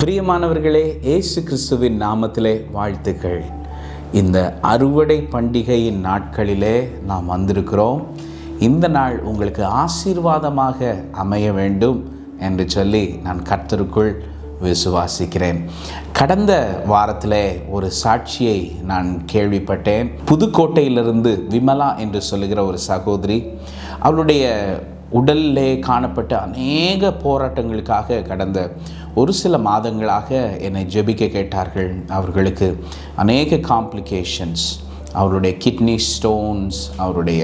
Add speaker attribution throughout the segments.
Speaker 1: பிரியமானவர்களே இயேசு கிறிஸ்துவின் நாமத்திலே வாழ்த்துக்கள் இந்த அறுவடை பண்டிகையின் நாட்களிலே நாம் வந்திருக்கிறோம் இந்த நாள் உங்களுக்கு ஆசீர்வாதமாக அமைய வேண்டும் என்று சொல்லி நான் கர்த்தருக்குள் விசுவாசிக்கிறேன் கடந்த வாரத்தில் ஒரு சாட்சியை நான் கேள்விப்பட்டேன் புதுக்கோட்டையிலிருந்து விமலா என்று சொல்லுகிற ஒரு சகோதரி அவளுடைய உடலிலே காணப்பட்ட அநேக போராட்டங்களுக்காக கடந்த ஒரு சில மாதங்களாக என்னை ஜெபிக்க கேட்டார்கள் அவர்களுக்கு அநேக காம்ப்ளிகேஷன்ஸ் அவருடைய கிட்னி ஸ்டோன்ஸ் அவருடைய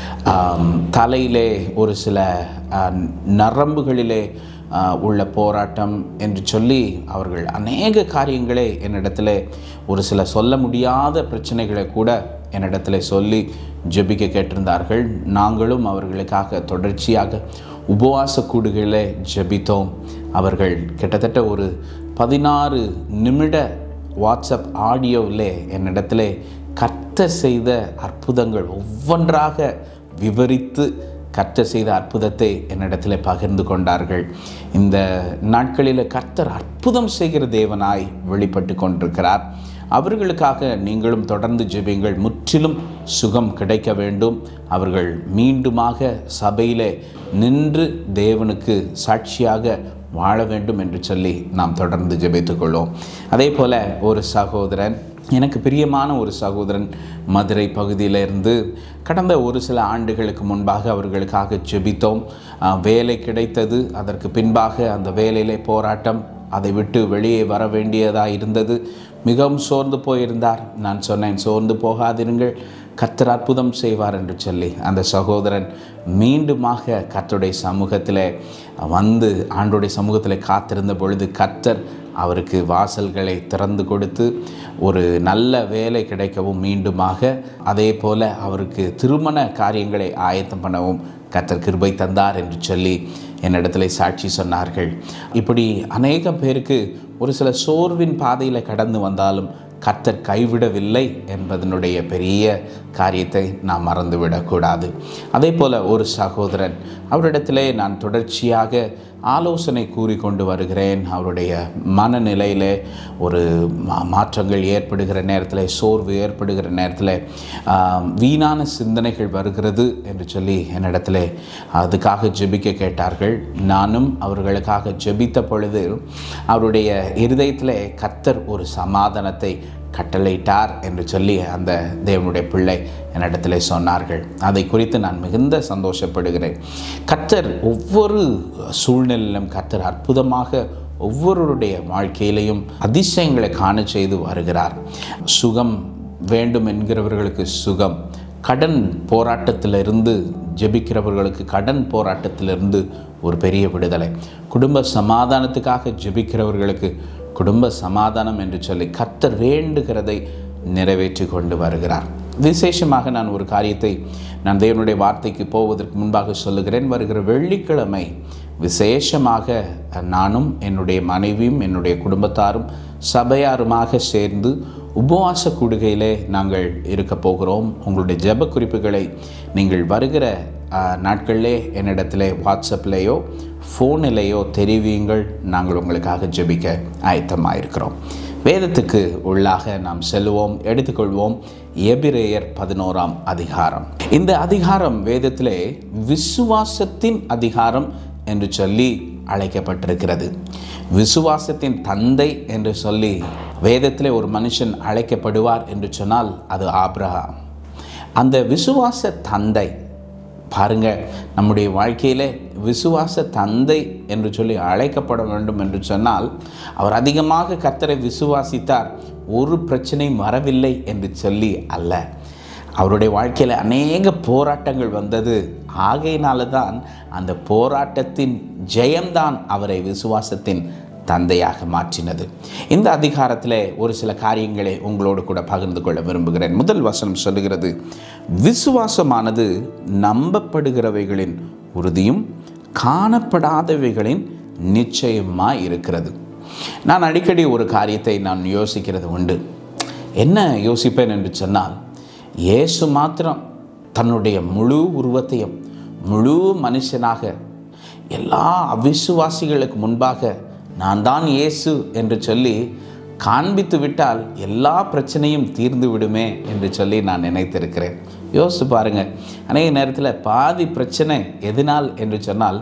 Speaker 1: ஆம், தலையிலே ஒரு சில ஆ, நரம்புகளிலே ஆ, உள்ள போராட்டம் என்று சொல்லி அவர்கள் அநேக காரியங்களை என்னிடத்தில் ஒரு சில சொல்ல முடியாத பிரச்சனைகளை கூட என்னிடத்தில் சொல்லி ஜெபிக்க கேட்டிருந்தார்கள் நாங்களும் அவர்களுக்காக தொடர்ச்சியாக உபவாச கூடுகளை ஜெபித்தோம் அவர்கள் கிட்டத்தட்ட ஒரு பதினாறு நிமிட வாட்ஸ்அப் ஆடியோவில் என்னிடத்தில் கர்த்தர் செய்த அற்புதங்கள் ஒவ்வொன்றாக விவரித்து கர்த்தர் செய்த அற்புதத்தை என்னிடத்தில் பகிர்ந்து கொண்டார்கள் இந்த நாட்களில் கர்த்தர் அற்புதம் செய்கிற தேவனாய் வெளிப்பட்டு கொண்டிருக்கிறார் அவர்களுக்காக நீங்களும் தொடர்ந்து ஜெபியுங்கள் முற்றிலும் சுகம் கிடைக்க வேண்டும் அவர்கள் மீண்டுமாக சபையிலே நின்று தேவனுக்கு சாட்சியாக வாழ வேண்டும் என்று சொல்லி நாம் தொடர்ந்து ஜெபித்துக் கொள்வோம் அதே போல் ஒரு சகோதரன் எனக்கு பிரியமான ஒரு சகோதரன் மதுரை பகுதியில இருந்து கடந்த ஒரு சில ஆண்டுகளுக்கு முன்பாக அவர்களுக்காக ஜெபித்தோம் ஆஹ், வேலை கிடைத்தது அதற்கு பின்பாக அந்த வேலையிலே போராட்டம் அதை விட்டு வெளியே வர வேண்டியதாக இருந்தது மிகவும் சோர்ந்து போயிருந்தார் நான் சொன்னேன் சோர்ந்து போகாதிருங்கள் கர்த்தர் அற்புதம் செய்வார் என்று சொல்லி அந்த சகோதரன் மீண்டுமாக கர்த்தருடைய சமூகத்தில் வந்து ஆண்டுடைய சமூகத்தில் காத்திருந்த பொழுது கர்த்தர் அவருக்கு வாசல்களை திறந்து கொடுத்து ஒரு நல்ல வேலை கிடைக்கவும் மீண்டுமாக அதே போல் அவருக்கு திருமண காரியங்களை ஆயத்தம் பண்ணவும் கர்த்தர் கிருபை தந்தார் என்று சொல்லி என்னிடத்தில் சாட்சி சொன்னார்கள் இப்படி அநேக பேருக்கு ஒரு சில சோர்வின் பாதையில் கடந்து வந்தாலும் கர்த்தர் கைவிடவில்லை என்பதனுடைய பெரிய காரியத்தை நாம் மறந்துவிடக்கூடாது அதே போல் ஒரு சகோதரன் அவரிடத்திலே நான் தொடர்ச்சியாக ஆலோசனை கூறிக்கொண்டு வருகிறேன் அவருடைய மனநிலையில் ஒரு மா- மாற்றங்கள் ஏற்படுகிற நேரத்தில் சோர்வு ஏற்படுகிற நேரத்தில் ஆம், வீணான சிந்தனைகள் வருகிறது என்று சொல்லி என்னிடத்தில் அதுக்காக ஜெபிக்க கேட்டார்கள் நானும் அவர்களுக்காக ஜெபித்த பொழுது அவருடைய இருதயத்தில் கர்த்தர் ஒரு சமாதானத்தை கட்டளையிட்டார் என்று சொல்லி அந்த தேவனுடைய பிள்ளை என்னிடத்தில் சொன்னார்கள் அதை குறித்து நான் மிகுந்த சந்தோஷப்படுகிறேன் கர்த்தர் ஒவ்வொரு சூழ்நிலையிலும் கர்த்தர் அற்புதமாக ஒவ்வொருவருடைய வாழ்க்கையிலையும் அதிசயங்களை காண செய்து வருகிறார் சுகம் வேண்டும் என்கிறவர்களுக்கு சுகம் கடன் போராட்டத்திலிருந்து ஜெபிக்கிறவர்களுக்கு கடன் போராட்டத்திலிருந்து ஒரு பெரிய விடுதலை குடும்ப சமாதானத்துக்காக ஜெபிக்கிறவர்களுக்கு குடும்ப சமாதானம் என்று சொல்லி கர்த்தர் வேண்டுகிறதை நிறைவேற்றி கொண்டு வருகிறார் விசேஷமாக நான் ஒரு காரியத்தை நான் தேவனுடைய வார்த்தைக்கு போவதற்கு முன்பாக சொல்லுகிறேன் வருகிற வெள்ளிக்கிழமை விசேஷமாக நானும் என்னுடைய மனைவியும் என்னுடைய குடும்பத்தாரும் சபையாருமாக சேர்ந்து உபவாச கூடுகையிலே நாங்கள் இருக்க போகிறோம் உங்களுடைய ஜெப குறிப்புகளை நீங்கள் வருகிற ஆ, நாட்களிலே என்னிடத்திலே வாட்ஸ்அப்லேயோ ஃபோனிலேயோ தெரிவியுங்கள் நாங்கள் உங்களுக்காக ஜெபிக்க ஆயத்தமாக இருக்கிறோம் வேதத்துக்கு உள்ளாக நாம் செல்வோம் எடுத்துக்கொள்வோம் எபிரேயர் பதினோராம் அதிகாரம் இந்த அதிகாரம் வேதத்திலே விசுவாசத்தின் அதிகாரம் என்று சொல்லி அழைக்கப்பட்டிருக்கிறது விசுவாசத்தின் தந்தை என்று சொல்லி வேதத்திலே ஒரு மனுஷன் அழைக்கப்படுவார் என்று சொன்னால் அது ஆபிரகாம் அந்த விசுவாச தந்தை பாருங்க நம்முடைய வாழ்க்கையிலே விசுவாச தந்தை என்று சொல்லி அழைக்கப்பட வேண்டும் என்று சொன்னால் அவர் அதிகமாக கர்த்தரை விசுவாசித்தார் ஒரு பிரச்சனையும் வரவில்லை என்று சொல்லி அல்ல அவருடைய வாழ்க்கையில் அநேக போராட்டங்கள் வந்தது ஆகையினால தான் அந்த போராட்டத்தின் ஜெயம்தான் அவரை விசுவாசத்தின் தந்தையாக மாற்றினது இந்த அதிகாரத்தில் ஒரு சில காரியங்களை உங்களோடு கூட பகிர்ந்து கொள்ள விரும்புகிறேன் முதல் வசனம் சொல்லுகிறது விசுவாசமானது நம்பப்படுகிறவைகளின் உறுதியும் காணப்படாதவைகளின் நிச்சயமாக இருக்கிறது நான் அடிக்கடி ஒரு காரியத்தை நான் யோசிக்கிறது உண்டு என்ன யோசிப்பேன் என்று சொன்னால் இயேசு மாத்திரம் தன்னுடைய முழு உருவத்தையும் முழு மனுஷனாக எல்லா அவிசுவாசிகளுக்கு முன்பாக நான் தான் இயேசு என்று சொல்லி காண்பித்து விட்டால் எல்லா பிரச்சனையும் தீர்ந்து விடுமே என்று சொல்லி நான் நினைத்திருக்கிறேன் யோசித்து பாருங்க அநேக நேரத்தில் பாதி பிரச்சனை எதனால் என்று சொன்னால்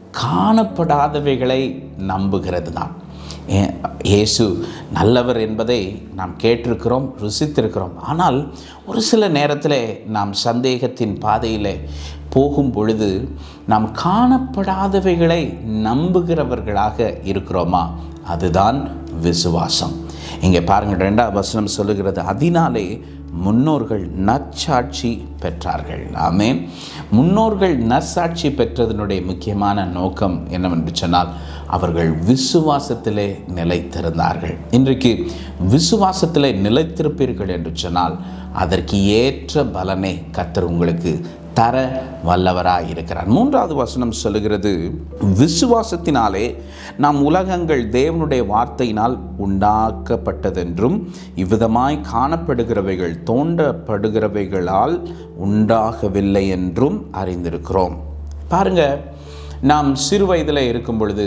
Speaker 1: காணப்படாதவைகளை நம்புகிறது தான் ஏ- இயேசு நல்லவர் என்பதை நாம் கேட்டிருக்கிறோம் ருசித்திருக்கிறோம் ஆனால் ஒரு சில நேரத்தில் நாம் சந்தேகத்தின் பாதையில் போகும் பொழுது நாம் காணப்படாதவைகளை நம்புகிறவர்களாக இருக்கிறோமா அதுதான் விசுவாசம் இங்கே பாருங்கள் ரெண்டாவது வசனம் சொல்லுகிறது அதனாலே முன்னோர்கள் நற்சாட்சி பெற்றார்கள் ஆமென் முன்னோர்கள் நற்சாட்சி பெற்றதனுடைய முக்கியமான நோக்கம் என்னவென்று சொன்னால் அவர்கள் விசுவாசத்திலே நிலைத்திருந்தார்கள் இன்றைக்கு விசுவாசத்திலே நிலைத்திருப்பீர்கள் என்று சொன்னால் அதற்கு ஏற்ற பலனை கத்தர் உங்களுக்கு தர வல்லவராய் இருக்கிறார் மூன்றாவது வசனம் சொல்லுகிறது விசுவாசத்தினாலே நாம் உலகங்கள் தேவனுடைய வார்த்தையினால் உண்டாக்கப்பட்டதென்றும் இவ்விதமாய் காணப்படுகிறவைகள் தோண்டப்படுகிறவைகளால் உண்டாகவில்லை என்றும் அறிந்திருக்கிறோம் பாருங்க நாம் சிறு வயதில் இருக்கும் பொழுது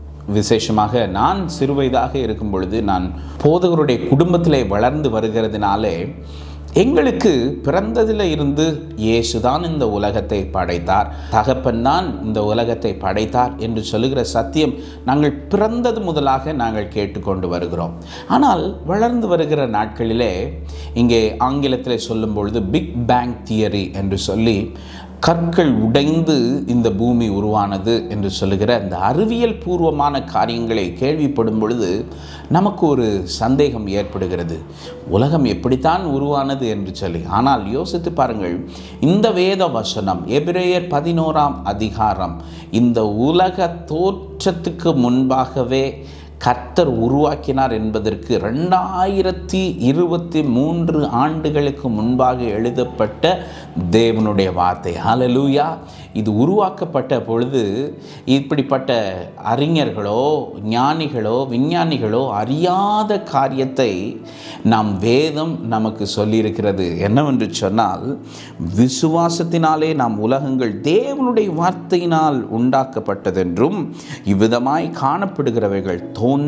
Speaker 1: விசேஷமாக நான் சிறுவயதாக இருக்கும் பொழுது நான் போதகருடைய குடும்பத்திலே வளர்ந்து வருகிறதுனாலே எங்களுக்கு பிறந்ததில் இருந்து இயேசுதான் இந்த உலகத்தை படைத்தார் தகப்பன் தான் இந்த உலகத்தை படைத்தார் என்று சொல்லுகிற சத்தியம் நாங்கள் பிறந்தது முதலாக நாங்கள் கேட்டுக்கொண்டு வருகிறோம் ஆனால் வளர்ந்து வருகிற நாட்களிலே இங்கே ஆங்கிலத்தில் சொல்லும் பொழுது பிக் பேங் தியரி என்று சொல்லி கற்கள் உடைந்து இந்த பூமி உருவானது என்று சொல்லுகிற இந்த அறிவியல் பூர்வமான காரியங்களை கேள்விப்படும் பொழுது நமக்கு ஒரு சந்தேகம் ஏற்படுகிறது உலகம் எப்படித்தான் உருவானது என்று சொல்லி ஆனால் யோசித்து பாருங்கள் இந்த வேத வசனம் எபிரேயர் பதினோராம் அதிகாரம் இந்த உலக தோற்றத்துக்கு முன்பாகவே கர்த்தர் உருவாக்கினார் என்பதற்கு ரெண்டாயிரத்தி இருபத்தி மூன்று ஆண்டுகளுக்கு முன்பாக எழுதப்பட்ட தேவனுடைய வார்த்தை ஹalleluya இது உருவாக்கப்பட்ட பொழுது இப்படிப்பட்ட அறிஞர்களோ ஞானிகளோ விஞ்ஞானிகளோ அறியாத காரியத்தை நாம் வேதம் நமக்கு சொல்லியிருக்கிறது என்னவென்று சொன்னால் விசுவாசத்தினாலே நாம் உலகங்கள் தேவனுடைய வார்த்தையினால் உண்டாக்கப்பட்டதென்றும் இவ்விதமாய் காணப்படுகிறவைகள்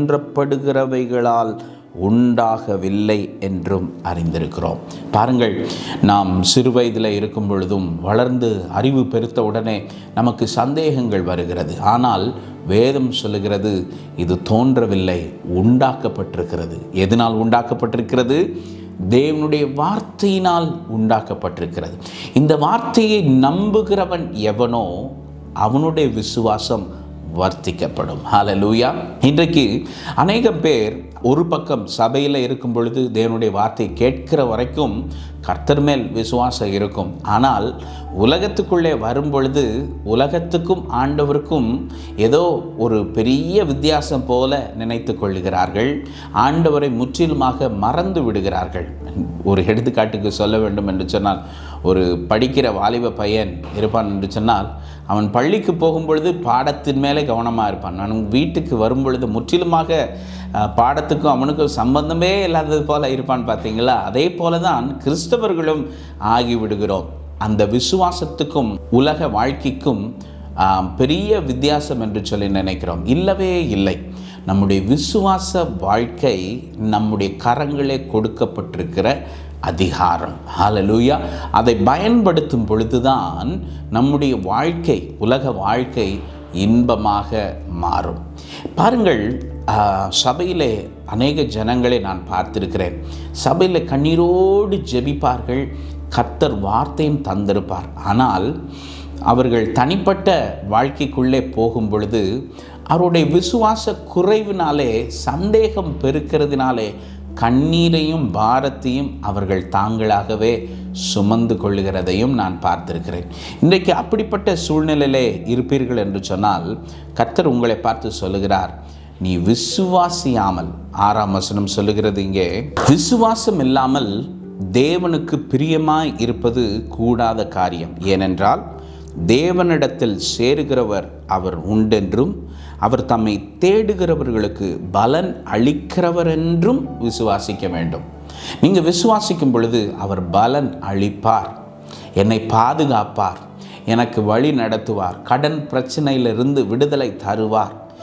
Speaker 1: தோன்றப்படுகிறவைகளால் உண்டாகவில்லை என்றும் அறிந்திருக்கிறோம் பாருங்கள் நாம் சிறு வயதில் இருக்கும் பொழுதும் வளர்ந்து அறிவு பெருத்த உடனே நமக்கு சந்தேகங்கள் வருகிறது ஆனால் வேதம் சொல்லுகிறது இது தோன்றவில்லை உண்டாக்கப்பட்டிருக்கிறது எதனால் உண்டாக்கப்பட்டிருக்கிறது தேவனுடைய வார்த்தையினால் உண்டாக்கப்பட்டிருக்கிறது இந்த வார்த்தையை நம்புகிறவன் எவனோ அவனுடைய விசுவாசம் வர்த்திக்கப்படும் ஹalleluya இன்றைக்கு அநேகம் பேர் ஒரு பக்கம் சபையில் இருக்கும் பொழுது தேவனுடைய வார்த்தை கேட்கிற வரைக்கும் கர்த்தர் மேல் விசுவாசம் இருக்கும் ஆனால் உலகத்துக்குள்ளே வரும் பொழுது உலகத்துக்கும் ஆண்டவருக்கும் ஏதோ ஒரு பெரிய வித்தியாசம் போல நினைத்து கொள்ளுகிறார்கள் ஆண்டவரை முற்றிலுமாக மறந்து விடுகிறார்கள் ஒரு எடுத்துக்காட்டுக்கு சொல்ல வேண்டும் என்று சொன்னால் ஒரு படிக்கிற வாலிப பையன் இருப்பான் என்று சொன்னால் அவன் பள்ளிக்கு போகும்பொழுது பாடத்தின் மேலே கவனமாக இருப்பான் நான் வீட்டுக்கு வரும் பொழுது முற்றிலுமாக அஹ், பாடத்துக்கும் அவனுக்கும் சம்பந்தமே இல்லாதது போல இருப்பான் பார்த்தீங்களா அதே போல தான் கிறிஸ்தவர்களும் ஆகிவிடுகிறோம் அந்த விசுவாசத்துக்கும் உலக வாழ்க்கைக்கும் ஆம், பெரிய வித்தியாசம் என்று சொல்லி நினைக்கிறோம் இல்லவே இல்லை நம்முடைய விசுவாச வாழ்க்கை நம்முடைய கரங்களே கொடுக்கப்பட்டிருக்கிற அதிகாரம் ஹalleluya அதை பயன்படுத்தும் பொழுதுதான் நம்முடைய வாழ்க்கை உலக வாழ்க்கை இன்பமாக மாறும் பாருங்கள் ஆ, சபையிலே அநேக ஜனங்களை நான் பார்த்திருக்கிறேன் சபையில் கண்ணீரோடு ஜெபிப்பார்கள் கர்த்தர் வார்த்தையும் தந்திருப்பார் ஆனால் அவர்கள் தனிப்பட்ட வாழ்க்கைக்குள்ளே போகும் பொழுது அவருடைய விசுவாச குறைவினாலே சந்தேகம் பெருக்கிறதுனாலே கண்ணீரையும் பாரத்தையும் அவர்கள் தாங்களாகவே சுமந்து கொள்ளுகிறதையும் நான் பார்த்திருக்கிறேன் இன்றைக்கு அப்படிப்பட்ட சூழ்நிலையிலே இருப்பீர்கள் என்று சொன்னால் கர்த்தர் உங்களை பார்த்து சொல்லுகிறார் நீ விசுவாசியாமல் ஆறாம் வசனம் சொல்லுகிறது இங்கே விசுவாசம் இல்லாமல் தேவனுக்கு பிரியமாய் இருப்பது கூடாத காரியம் ஏனென்றால் தேவனிடத்தில் சேருகிறவர் அவர் உண்டென்றும் அவர் தம்மை தேடுகிறவர்களுக்கு பலன் அளிக்கிறவர் என்றும் விசுவாசிக்க வேண்டும் நீங்கள் விசுவாசிக்கும் பொழுது அவர் பலன் அளிப்பார் என்னை பாதுகாப்பார் எனக்கு வழி நடத்துவார் கடன் பிரச்சனையிலிருந்து விடுதலை தருவார்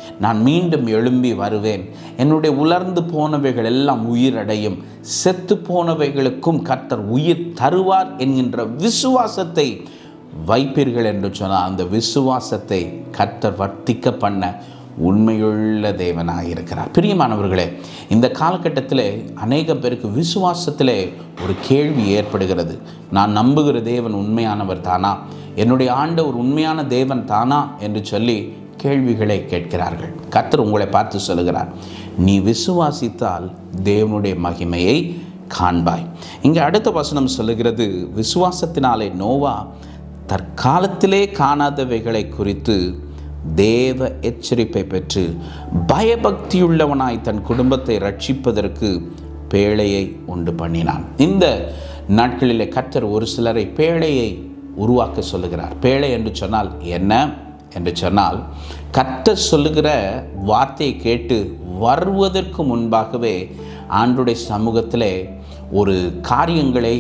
Speaker 1: நான் மீண்டும் எழும்பி வருவேன் என்னுடைய உலர்ந்து போனவைகள் எல்லாம் உயிரடையும் செத்து போனவைகளுக்கும் கர்த்தர் உயிர் தருவார் என்கின்ற விசுவாசத்தை வைப்பீர்கள் என்று சொன்னால் அந்த விசுவாசத்தை கர்த்தர் வர்த்திக்க பண்ண உண்மையுள்ள தேவனாக இருக்கிறார் பிரியமானவர்களே இந்த காலகட்டத்தில் அநேக பேருக்கு விசுவாசத்திலே ஒரு கேள்வி ஏற்படுகிறது நான் நம்புகிற தேவன் உண்மையானவர் தானா என்னுடைய ஆண்டவர் உண்மையான தேவன் தானா என்று சொல்லி கேள்விகளை கேட்கிறார்கள் கர்த்தர் உங்களை பார்த்து சொல்லுகிறார் நீ விசுவாசித்தால் தேவனுடைய மகிமையை காண்பாய் இங்கே அடுத்த வசனம் சொல்லுகிறது விசுவாசத்தினாலே நோவா தற்காலத்திலே காணாதவைகளை குறித்து தேவ எச்சரிப்பை பெற்று பயபக்தியுள்ளவனாய் தன் குடும்பத்தை ரட்சிப்பதற்கு பேழையை உண்டு பண்ணினான் இந்த நாட்களிலே கர்த்தர் ஒரு சிலரை பேழையை உருவாக்க சொல்லுகிறார் பேழை என்று சொன்னால் என்ன என்று சொன்னால் கர்த்தர் சொல்லுகிற வார்த்தையை கேட்டு வருவதற்கு முன்பாகவே ஆண்டுடைய சமூகத்திலே ஒரு காரியங்களை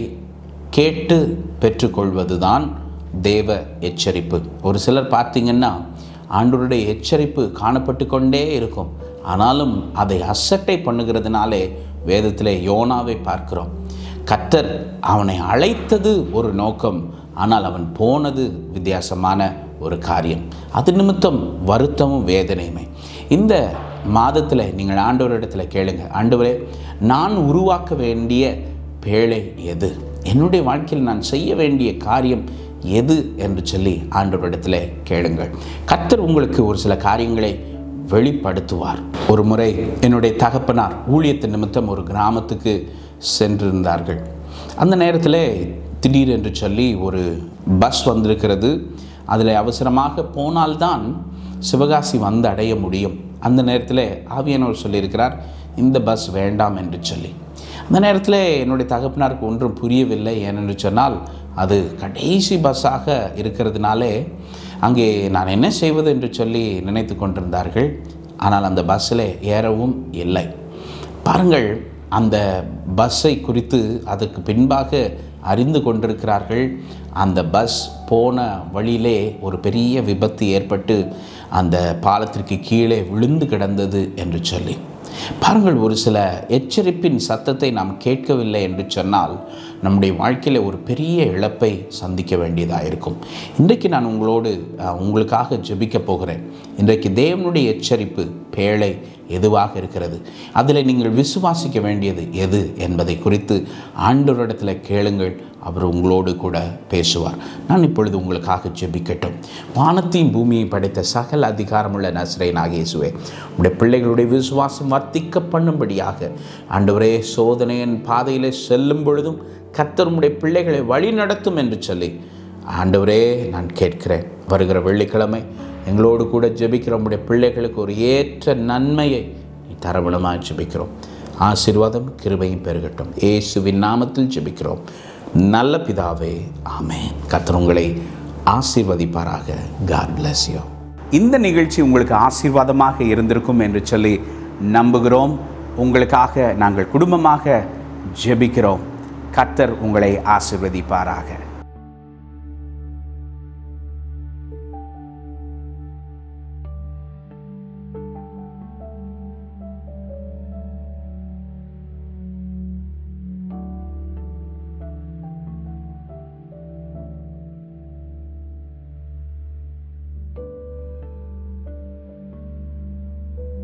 Speaker 1: கேட்டு பெற்றுக்கொள்வதுதான் தேவ எச்சரிப்பு ஒரு சிலர் பார்த்தீங்கன்னா ஆண்டவருடைய எச்சரிப்பு காணப்பட்டு கொண்டே இருக்கும் ஆனாலும் அதை அசட்டை பண்ணுகிறதுனாலே வேதத்திலே யோனாவை பார்க்கிறோம் கத்தர் அவனை அழைத்தது ஒரு நோக்கம் ஆனால் அவன் போனது வித்தியாசமான ஒரு காரியம் அது நிமித்தம் வருத்தமும் வேதனையுமே இந்த மாதத்தில் நீங்கள் ஆண்டவரிடத்தில் கேளுங்க ஆண்டவரே நான் உருவாக்க வேண்டிய பேழை எது என்னுடைய வாழ்க்கையில் நான் செய்ய வேண்டிய காரியம் எது என்று சொல்லி ஆண்டவரிடத்தில் கேளுங்கள் கர்த்தர் உங்களுக்கு ஒரு சில காரியங்களை வெளிப்படுத்துவார் ஒரு முறை என்னுடைய தகப்பனார் ஊழியத்தின் நிமித்தம் ஒரு கிராமத்துக்கு சென்றிருந்தார்கள் அந்த நேரத்தில் திடீர் என்று சொல்லி ஒரு பஸ் வந்திருக்கிறது அதில் அவசரமாக போனால்தான் சிவகாசி வந்து அடைய முடியும் அந்த நேரத்தில் ஆவியானவர் சொல்லியிருக்கிறார் இந்த பஸ் வேண்டாம் என்று சொல்லி அந்த நேரத்தில் என்னுடைய தகப்பனாருக்கு ஒன்றும் புரியவில்லை ஏனென்று சொன்னால் அது கடைசி பஸ்ஸாக இருக்கிறதுனாலே அங்கே நான் என்ன செய்வது என்று சொல்லி நினைத்து கொண்டிருந்தார்கள் ஆனால் அந்த பஸ்ஸில் ஏறவும் இல்லை பாருங்கள் அந்த பஸ்ஸை குறித்து அதுக்கு பின்பாக அறிந்து கொண்டிருக்கிறார்கள் அந்த பஸ் போன வழியிலே ஒரு பெரிய விபத்து ஏற்பட்டு அந்த பாலத்திற்கு கீழே விழுந்து கிடந்தது என்று சொல்லி பாருங்கள் ஒரு சில எச்சரிப்பின் சத்தத்தை நாம் கேட்கவில்லை என்று சொன்னால் நம்முடைய வாழ்க்கையில் ஒரு பெரிய இழப்பை சந்திக்க வேண்டியதாக இருக்கும் இன்றைக்கு நான் உங்களோடு அஹ், உங்களுக்காக ஜெபிக்க போகிறேன் இன்றைக்கு தேவனுடைய எச்சரிப்பு பேழை எதுவாக இருக்கிறது அதில் நீங்கள் விசுவாசிக்க வேண்டியது எது என்பதை குறித்து ஆண்டவரிடத்தில் கேளுங்கள் அவர் உங்களோடு கூட பேசுவார் நான் இப்பொழுது உங்களுக்காக ஜெபிக்கட்டும் வானத்தையும் பூமியையும் படைத்த சகல அதிகாரமுள்ள நசரேனாக இயேசுவே உடைய பிள்ளைகளுடைய விசுவாசம் வர்த்திக்க பண்ணும்படியாக ஆண்டவரே சோதனையின் பாதையிலே செல்லும் பொழுதும் கர்த்தர் உம்முடைய பிள்ளைகளை வழி நடத்தும் என்று சொல்லி ஆண்டவரே நான் கேட்கிறேன் வருகிற வெள்ளிக்கிழமை எங்களோடு கூட ஜெபிக்கிற உம்முடைய பிள்ளைகளுக்கு ஒரு ஏற்ற நன்மையை நீ தரவளமாக ஜெபிக்கிறோம் ஆசீர்வாதம் கிருபையும் பெருகட்டும் இயேசுவின் நாமத்தில் ஜெபிக்கிறோம் நல்ல பிதாவே ஆமென் கர்த்தர் உங்களை ஆசீர்வதிப்பாராக காட் bless you இந்த நிகழ்ச்சி உங்களுக்கு ஆசீர்வாதமாக இருந்திருக்கும் என்று சொல்லி நம்புகிறோம் உங்களுக்காக நாங்கள் குடும்பமாக ஜெபிக்கிறோம் கர்த்தர் உங்களை ஆசீர்வதிப்பாராக